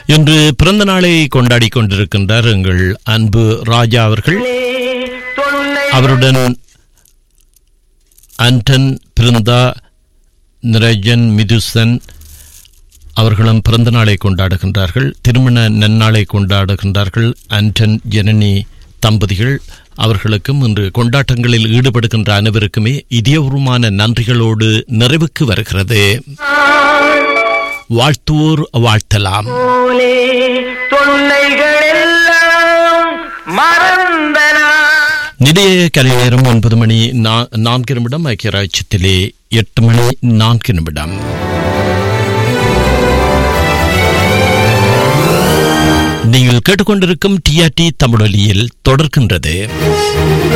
இன்று பிறந்த நாளை கொண்டாடி கொண்டிருக்கின்றார் எங்கள் அன்பு ராஜா அவர்கள் அவருடன் அன்டன் பிருந்தா நிரஜன் மிதுசன் அவர்களும் பிறந்த நாளை கொண்டாடுகின்றார்கள் திருமண நன்னாளை கொண்டாடுகின்றார்கள் அன்டன் ஜனனி தம்பதிகள் அவர்களுக்கும் இன்று கொண்டாட்டங்களில் ஈடுபடுகின்ற அனைவருக்குமே இதயபூர்வமான நன்றிகளோடு நிறைவுக்கு வருகிறது வாழ்த்துவோர் வாழ்த்தலாம் போலே தொல்லைகள் எல்லாம் மறந்தனா நிலைய கலை நேரம் ஒன்பது மணி நா- நான்கு நிமிடம் ஐக்கிய ராஜ்யத்திலே எட்டு மணி நான்கு நிமிடம் நீங்கள் கேட்டுக்கொண்டிருக்கும் டிஆர்டி தமிழொலியில் தொடர்கின்றது